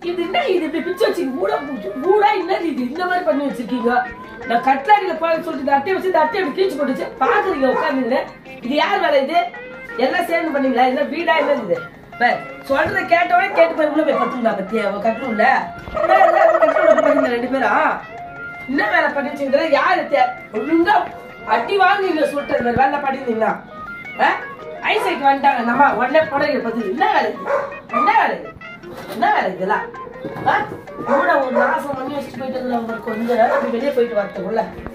இது என்ன இது இப்படி பிச்சு வச்சு மூட மூடா என்ன இது இந்த மாதிரி பண்ணி வச்சிருக்கீங்க நான் கட்லாடியில போய் சொல்லிட்டு இந்த அட்டையை வச்சு இந்த அட்டையை இப்படி கீழ்ச்சி போட்டுச்சு பாக்குறீங்க உட்காந்துங்க இது யார் வேலை இது எல்லாம் சேர்ந்து பண்ணீங்களா என்ன வீடா என்ன இது இப்ப சொல்றத கேட்டவனே கேட்டு போய் உள்ள போய் பத்துங்களா பத்தி அவ கட்டுல கட்டுல ரெண்டு பேரும் என்ன வேலை பண்ணி வச்சுக்கிற யாரு தே- ஒழுங்கா அடி வாங்குவீங்க சொல்லிட்டு அந்த மாதிரி வேலை பண்ணிருந்தீங்களா ஐசைக்கு வந்துட்டாங்க நம்ம உடனே புடவை பத்தி என்ன வேலை இது? என்ன வேலை இது? என்ன வேலை இதெல்லாம் ஆ? கூட ஒரு நாசம் பண்ணி வச்சுட்டு போயிட்டு இருந்தா உங்களுக்கு கொஞ்ச நேரம் அப்படி வெளியே போயிட்டு வரத்துக்குள்ள